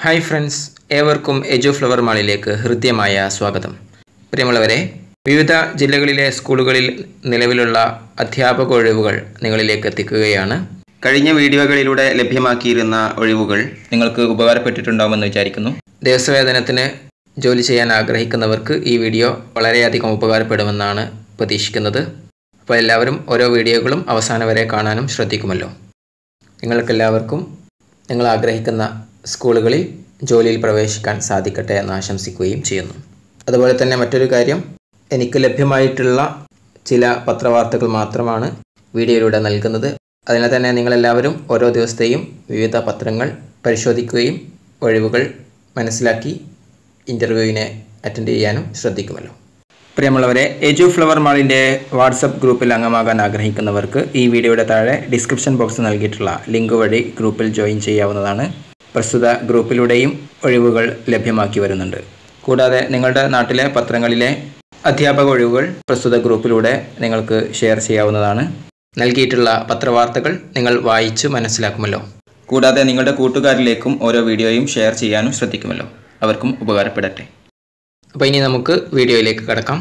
hi friends ഏവർക്കും എജു flower മാളിലേക്ക് ഹൃദ്യമായ സ്വാഗതം പ്രിയമുള്ളവരെ വിവിധ ജില്ലകളിലെ സ്കൂളുകളിൽ നിലവിലുള്ള അധ്യാപക ഒഴിവുകൾ നിങ്ങളിലേക്ക് എത്തിക്കുകയാണ് കഴിഞ്ഞ വീഡിയോകളിലൂടെ ലഭ്യമാക്കിയിരുന്ന ഒഴിവുകൾ നിങ്ങൾക്ക് ഉപകാരപ്പെട്ടിട്ടുണ്ടാവുമെന്ന് വിചാരിക്കുന്നു ദിവസവേതനത്തിന് ജോലി ചെയ്യാൻ ആഗ്രഹിക്കുന്നവർക്ക് ഈ വീഡിയോ വളരെയധികം ഉപകാരപ്പെടുമെന്നാണ് പ്രതീക്ഷിക്കുന്നത് അപ്പോൾ എല്ലാവരും ഓരോ വീഡിയോകളും അവസാനം വരെ കാണാനും ശ്രദ്ധിക്കുമല്ലോ നിങ്ങൾക്കെല്ലാവർക്കും നിങ്ങൾ ആഗ്രഹിക്കുന്ന സ്കൂളുകളിൽ ജോലിയിൽ പ്രവേശിക്കാൻ സാധിക്കട്ടെ എന്ന് ആശംസിക്കുകയും ചെയ്യുന്നു അതുപോലെ തന്നെ മറ്റൊരു കാര്യം എനിക്ക് ലഭ്യമായിട്ടുള്ള ചില പത്രവാർത്തകൾ മാത്രമാണ് വീഡിയോയിലൂടെ നൽകുന്നത് അതിനാൽ തന്നെ നിങ്ങളെല്ലാവരും ഓരോ ദിവസത്തെയും വിവിധ പത്രങ്ങൾ പരിശോധിക്കുകയും ഒഴിവുകൾ മനസ്സിലാക്കി ഇൻ്റർവ്യൂവിനെ അറ്റൻഡ് ചെയ്യാനും ശ്രദ്ധിക്കുമല്ലോ പ്രിയമുള്ളവരെ എജു ഫ്ലവർ മാളിൻ്റെ വാട്സപ്പ് ഗ്രൂപ്പിൽ അംഗമാകാൻ ആഗ്രഹിക്കുന്നവർക്ക് ഈ വീഡിയോയുടെ താഴെ ഡിസ്ക്രിപ്ഷൻ ബോക്സ് നൽകിയിട്ടുള്ള ലിങ്ക് വഴി ഗ്രൂപ്പിൽ ജോയിൻ ചെയ്യാവുന്നതാണ് പ്രസ്തുത ഗ്രൂപ്പിലൂടെയും ഒഴിവുകൾ ലഭ്യമാക്കി വരുന്നുണ്ട് കൂടാതെ നിങ്ങളുടെ നാട്ടിലെ പത്രങ്ങളിലെ അധ്യാപക ഒഴിവുകൾ പ്രസ്തുത ഗ്രൂപ്പിലൂടെ നിങ്ങൾക്ക് ഷെയർ ചെയ്യാവുന്നതാണ് നൽകിയിട്ടുള്ള പത്രവാർത്തകൾ നിങ്ങൾ വായിച്ച് മനസ്സിലാക്കുമല്ലോ കൂടാതെ നിങ്ങളുടെ കൂട്ടുകാരിലേക്കും ഓരോ വീഡിയോയും ഷെയർ ചെയ്യാനും ശ്രദ്ധിക്കുമല്ലോ അവർക്കും ഉപകാരപ്പെടട്ടെ അപ്പോൾ ഇനി നമുക്ക് വീഡിയോയിലേക്ക് കടക്കാം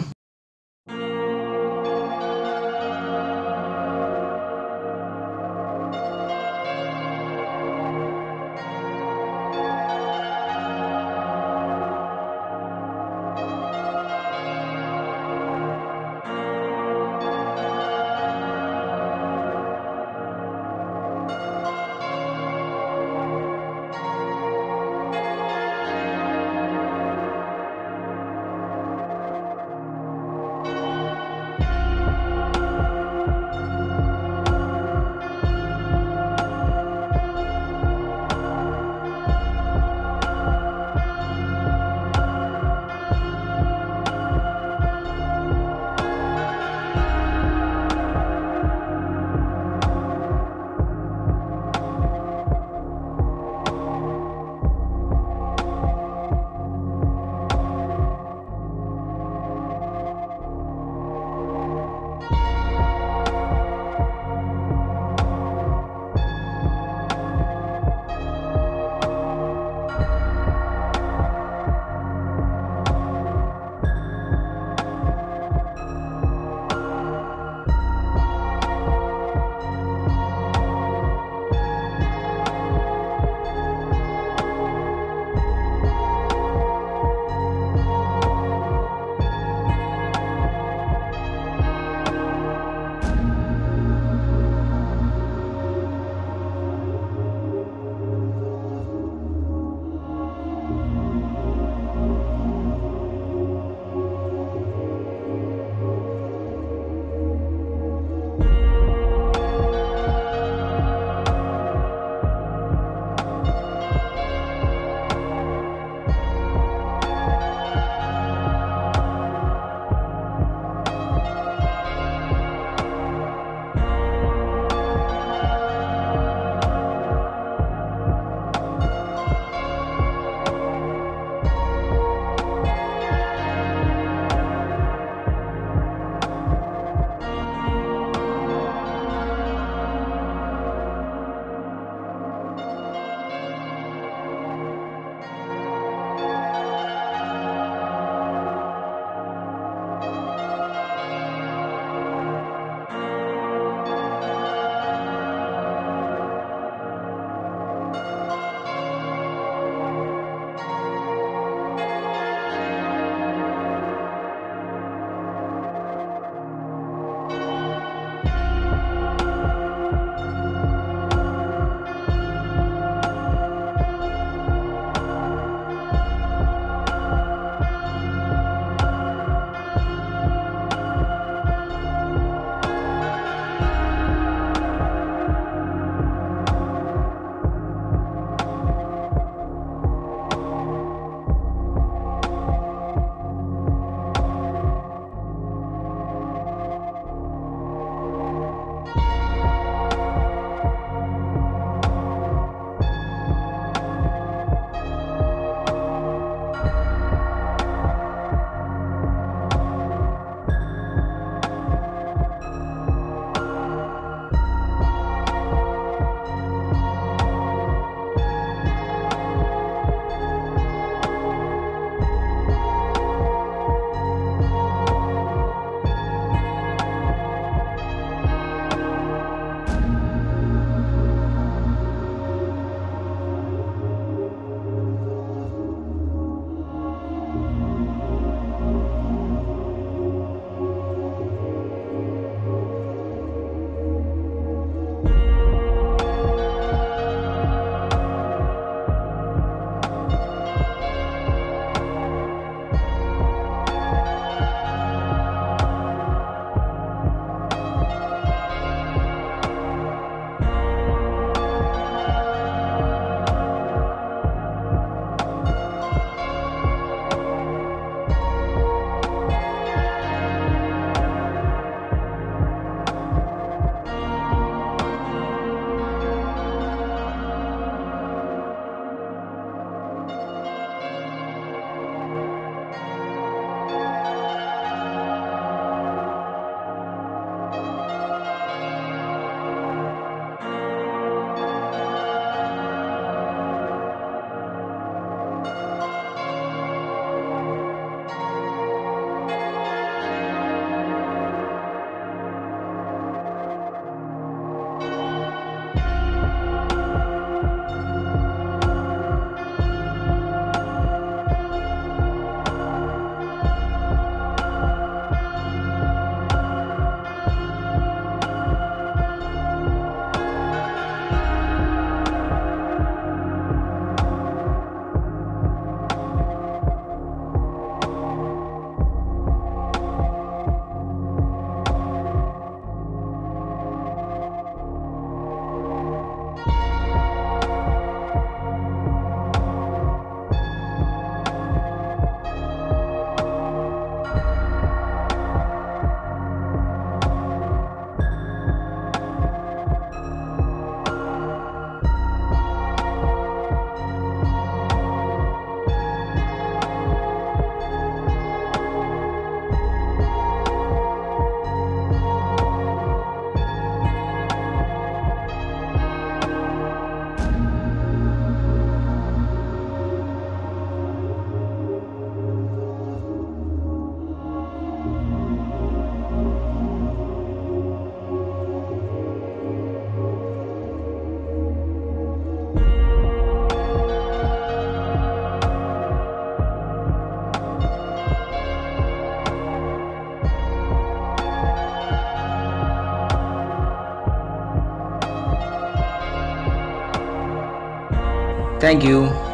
താങ്ക്